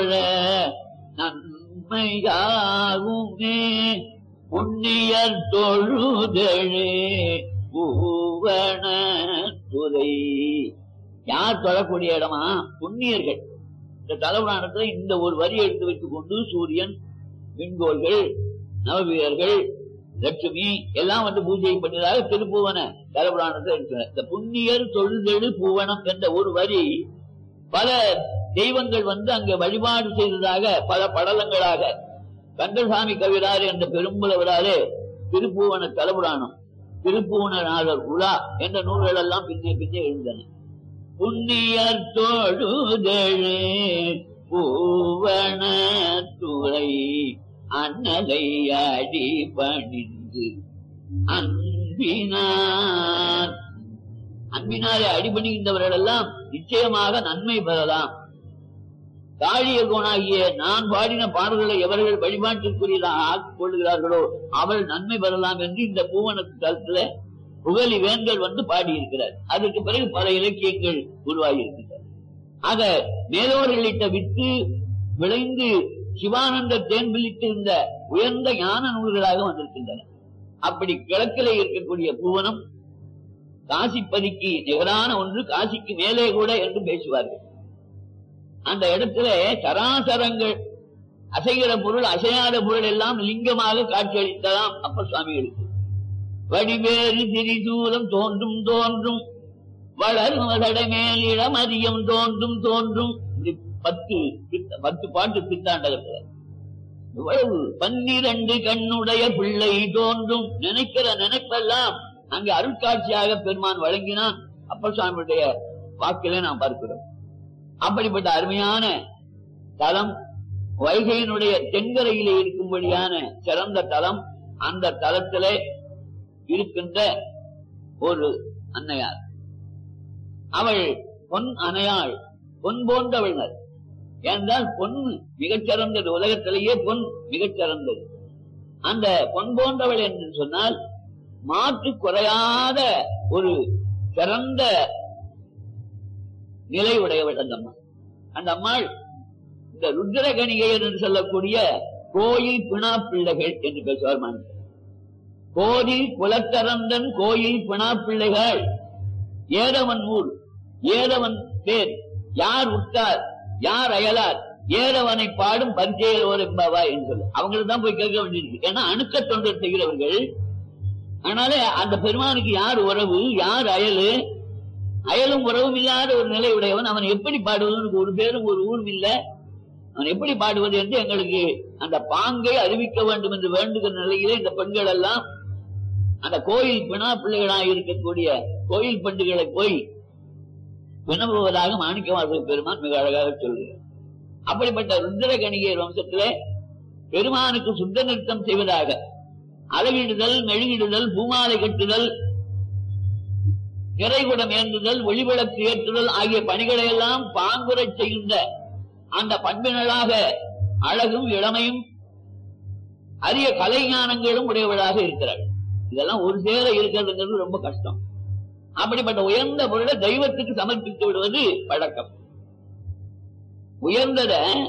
தொழ நன்மையாகுமே புண்ணியர் தொழுதழே பூவன துறை யார் தொழக்கூடிய இடமா புண்ணியர்கள் இந்த தலைவராணத்துல இந்த ஒரு வரி எடுத்து வைத்துக் கொண்டு சூரியன் விண்கோள்கள் நவவீரர்கள் லட்சுமி எல்லாம் வந்து பூஜை பண்ணதாக திருப்புவன தலைவராணத்தை இருக்கிறார் இந்த புண்ணியர் தொழுதெழு பூவனம் என்ற ஒரு வரி பல தெய்வங்கள் வந்து அங்க வழிபாடு செய்ததாக பல படலங்களாக கந்தசாமி கவிராறு என்ற பெரும்புலவராறு திருப்புவன தலைவராணம் திருப்புவனாளர் உலா என்ற நூல்கள் எல்லாம் பின்னே பின்னே எழுந்தன புண்ணியர் தொழுதழு பூவன துறை அண்ணலை அடி பணிந்து அன்பினார் அன்பினாலே அடிபணிகின்றவர்கள் எல்லாம் நிச்சயமாக நன்மை பெறலாம் காழிய கோணாகிய நான் பாடின பாடல்களை எவர்கள் வழிபாட்டிற்குரியதாக ஆக்கிக் கொள்கிறார்களோ அவள் நன்மை பெறலாம் என்று இந்த பூவனத்து தளத்துல புகழி வேந்தர் வந்து பாடியிருக்கிறார் அதற்கு பிறகு பல இலக்கியங்கள் உருவாகி இருக்கின்றன ஆக மேலோர்களிட்ட வித்து விளைந்து சிவானந்த தேன் விழித்து இந்த உயர்ந்த ஞான நூல்களாக வந்திருக்கின்றன அப்படி கிழக்கிலே இருக்கக்கூடிய பூவனம் காசிப்பதிக்கு நிகரான ஒன்று காசிக்கு மேலே கூட என்று பேசுவார்கள் அந்த இடத்துல சராசரங்கள் அசைகிற பொருள் அசையாத பொருள் எல்லாம் லிங்கமாக காட்சியளித்ததாம் அப்ப சுவாமிகளுக்கு வடிவேறு திரிசூலம் தோன்றும் தோன்றும் வளரும் வடமேல் இளம் அதிகம் தோன்றும் தோன்றும் இப்படி பத்து சித்த- பத்து பாட்டு சித்தாண்டகத்துல இவ்வளவு பன்னிரண்டு கண்ணுடைய பிள்ளை தோன்றும் நினைக்கிற நினைப்பெல்லாம் அங்கு அருட்காட்சியாக பெருமான் வழங்கினான் அப்பர் சுவாமியுடைய வாக்கிலே நாம் பார்க்கிறோம் அப்படிப்பட்ட அருமையான தலம் வைகையினுடைய தென்கரையிலே இருக்கும்படியான சிறந்த தலம் அந்த தலத்திலே இருக்கின்ற ஒரு அன்னையார் அவள் பொன் அணையாள் பொன் போன்றவள்னர் ஏனென்றால் பொன் மிகச் சிறந்தது உலகத்திலேயே பொன் மிகச் சிறந்தது அந்த பொன் போன்றவள் என்று சொன்னால் மாற்று குறையாத ஒரு சிறந்த நிலை உடையவள் அந்த அம்மா அந்த அம்மாள் இந்த ருத்ரகணிகையர் என்று சொல்லக்கூடிய கோயில் பிணா பிள்ளைகள் என்று பேசுவார் மாணிக்கம் கோயில் குலக்கரந்தன் கோயில் பிணா பிள்ளைகள் ஏதவன் ஊர் ஏதவன் பேர் யார் உற்றார் யார் அயலார் ஏதவனை பாடும் பரிச்சையில் ஒரு என்பவா என்று சொல்லு அவங்களுக்கு தான் போய் கேட்க வேண்டியிருக்கு ஏன்னா அணுக்க தொண்டர் செய்கிறவர்கள் அதனால அந்த பெருமானுக்கு யார் உறவு யார் அயலு அயலும் உறவும் இல்லாத ஒரு நிலை உடையவன் அவன் எப்படி பாடுவதற்கு ஒரு பேரும் ஒரு ஊரும் இல்ல அவன் எப்படி பாடுவது என்று எங்களுக்கு அந்த பாங்கை அறிவிக்க வேண்டும் என்று வேண்டுகிற நிலையிலே இந்த பெண்கள் எல்லாம் அந்த கோயில் பிணா பிள்ளைகளாக இருக்கக்கூடிய கோயில் பெண்டுகளை போய் வினவுவதாக மாணிக்கவாசல் பெருமான் மிக அழகாக சொல்கிறார் அப்படிப்பட்ட ருத்ரகணிகை வம்சத்திலே பெருமானுக்கு சுத்த நிறுத்தம் செய்வதாக அழகிடுதல் மெழுகிடுதல் பூமாலை கட்டுதல் நிறைகுடம் ஏந்துதல் ஒளிவிளக்கு ஏற்றுதல் ஆகிய பணிகளை எல்லாம் பாங்குறச் செய்கின்ற அந்த பண்பினளாக அழகும் இளமையும் அரிய கலைஞானங்களும் உடையவளாக இருக்கிறாள் இதெல்லாம் ஒரு சேர இருக்கிறதுங்கிறது ரொம்ப கஷ்டம் அப்படிப்பட்ட உயர்ந்த பொருளை தெய்வத்துக்கு சமர்ப்பித்து விடுவது பழக்கம் உயர்ந்தத